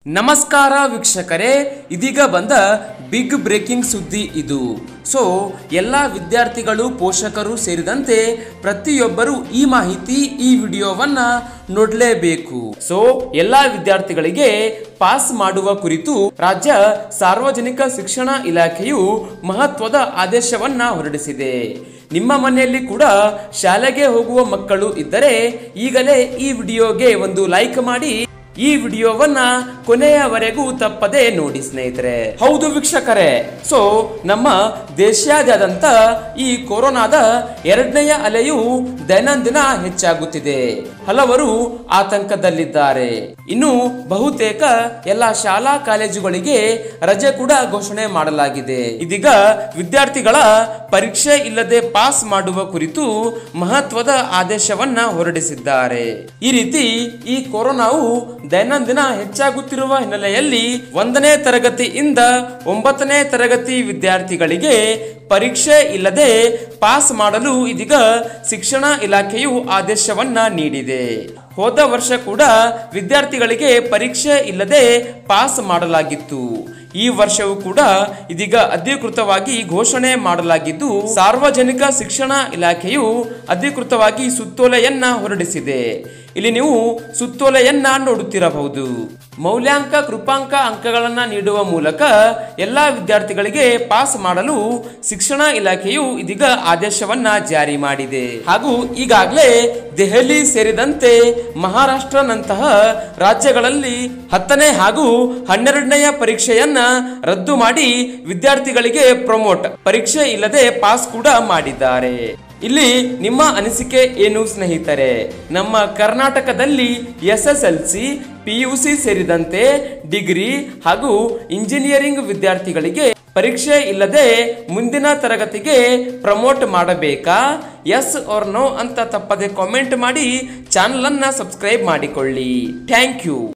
ನಮಸ್ಕಾರ ವೀಕ್ಷಕರೇ ಇದೀಗ ಬಂದ ಬಿಗ್ ಬ್ರೇಕಿಂಗ್ ಸುದ್ದಿ ಇದು ಸೊ ಎಲ್ಲ ವಿದ್ಯಾರ್ಥಿಗಳು ಪೋಷಕರು ಸೇರಿದಂತೆ ಪ್ರತಿಯೊಬ್ಬರು ಈ ಮಾಹಿತಿ ಈ ವಿಡಿಯೋವನ್ನ ನೋಡಲೇಬೇಕು ಸೊ ಎಲ್ಲ ವಿದ್ಯಾರ್ಥಿಗಳಿಗೆ ಪಾಸ್ ಮಾಡುವ ಕುರಿತು ರಾಜ್ಯ ಸಾರ್ವಜನಿಕ ಶಿಕ್ಷಣ ಇಲಾಖೆಯು ಮಹತ್ವದ ಆದೇಶವನ್ನ ಹೊರಡಿಸಿದೆ ನಿಮ್ಮ ಮನೆಯಲ್ಲಿ ಕೂಡ ಶಾಲೆಗೆ ಹೋಗುವ ಮಕ್ಕಳು ಇದ್ದರೆ ಈಗಲೇ ಈ ವಿಡಿಯೋಗೆ ಒಂದು ಲೈಕ್ ಮಾಡಿ ಈ ವಿಡಿಯೋವನ್ನ ಕೊನೆಯವರೆಗೂ ತಪ್ಪದೆ ನೋಡಿ ಸ್ನೇಹಿತರೆ ಹೌದು ವೀಕ್ಷಕರೇ ಸೊ ನಮ್ಮ ದೇಶಾದ್ಯಂತ ಈ ಕೊರೋನಾದ ಎರಡನೆಯ ಅಲೆಯು ದೈನಂದಿನ ಹೆಚ್ಚಾಗುತ್ತಿದೆ ಹಲವರು ಆತಂಕದಲ್ಲಿದ್ದಾರೆ ಇನ್ನು ಬಹುತೇಕ ಎಲ್ಲ ಶಾಲಾ ಕಾಲೇಜುಗಳಿಗೆ ರಜೆ ಕೂಡ ಘೋಷಣೆ ಮಾಡಲಾಗಿದೆ ಇದೀಗ ವಿದ್ಯಾರ್ಥಿಗಳ ಪರೀಕ್ಷೆ ಇಲ್ಲದೆ ಪಾಸ್ ಮಾಡುವ ಕುರಿತು ಮಹತ್ವದ ಆದೇಶವನ್ನ ಹೊರಡಿಸಿದ್ದಾರೆ ಈ ರೀತಿ ಈ ಕೊರೋನಾವು ದೈನಂದಿನ ಹೆಚ್ಚಾಗುತ್ತಿರುವ ಹಿನ್ನೆಲೆಯಲ್ಲಿ ಒಂದನೇ ತರಗತಿಯಿಂದ ಒಂಬತ್ತನೇ ತರಗತಿ ವಿದ್ಯಾರ್ಥಿಗಳಿಗೆ ಪರೀಕ್ಷೆ ಇಲ್ಲದೆ ಪಾಸ್ ಮಾಡಲು ಇದೀಗ ಶಿಕ್ಷಣ ಇಲಾಖೆಯು ಆದೇಶವನ್ನ ನೀಡಿದೆ ಹೋದ ವರ್ಷ ಕೂಡ ವಿದ್ಯಾರ್ಥಿಗಳಿಗೆ ಪರೀಕ್ಷೆ ಇಲ್ಲದೆ ಪಾಸ್ ಮಾಡಲಾಗಿತ್ತು ಈ ವರ್ಷವೂ ಕೂಡ ಇದೀಗ ಅಧಿಕೃತವಾಗಿ ಘೋಷಣೆ ಮಾಡಲಾಗಿದ್ದು ಸಾರ್ವಜನಿಕ ಶಿಕ್ಷಣ ಇಲಾಖೆಯು ಅಧಿಕೃತವಾಗಿ ಸುತ್ತೋಲೆಯನ್ನ ಹೊರಡಿಸಿದೆ ಇಲ್ಲಿ ನೀವು ಸುತ್ತೋಲೆಯನ್ನ ನೋಡುತ್ತಿರಬಹುದು ಮೌಲ್ಯಾಂಕ ಕೃಪಾಂಕ ಅಂಕಗಳನ್ನ ನೀಡುವ ಮೂಲಕ ಎಲ್ಲಾ ವಿದ್ಯಾರ್ಥಿಗಳಿಗೆ ಪಾಸ್ ಮಾಡಲು ಶಿಕ್ಷಣ ಇಲಾಖೆಯು ಇದೀಗ ಆದೇಶವನ್ನ ಜಾರಿ ಮಾಡಿದೆ ಹಾಗೂ ಈಗಾಗಲೇ ದೆಹಲಿ ಸೇರಿದಂತೆ ಮಹಾರಾಷ್ಟ್ರನಂತಹ ರಾಜ್ಯಗಳಲ್ಲಿ ಹತ್ತನೇ ಹಾಗೂ ಹನ್ನೆರಡನೆಯ ಪರೀಕ್ಷೆಯನ್ನ ರದ್ದು ಮಾಡಿ ವಿದ್ಯಾರ್ಥಿಗಳಿಗೆ ಪ್ರಮೋಟ್ ಪರೀಕ್ಷೆ ಇಲ್ಲದೆ ಪಾಸ್ ಕೂಡ ಮಾಡಿದ್ದಾರೆ ಇಲ್ಲಿ ನಿಮ್ಮ ಅನಿಸಿಕೆ ಏನು ಸ್ನೇಹಿತರೆ ನಮ್ಮ ಕರ್ನಾಟಕದಲ್ಲಿ S S L C P U C ಸೇರಿದಂತೆ ಡಿಗ್ರಿ ಹಾಗೂ ಇಂಜಿನಿಯರಿಂಗ್ ವಿದ್ಯಾರ್ಥಿಗಳಿಗೆ ಪರೀಕ್ಷೆ ಇಲ್ಲದೆ ಮುಂದಿನ ತರಗತಿಗೆ ಪ್ರಮೋಟ್ ಮಾಡಬೇಕಾ ಎಸ್ ಆರ್ ನೋ ಅಂತ ತಪ್ಪದೆ ಕಾಮೆಂಟ್ ಮಾಡಿ ಚಾನಲ್ ಅನ್ನ ಸಬ್ಸ್ಕ್ರೈಬ್ ಮಾಡಿಕೊಳ್ಳಿ ಥ್ಯಾಂಕ್ ಯು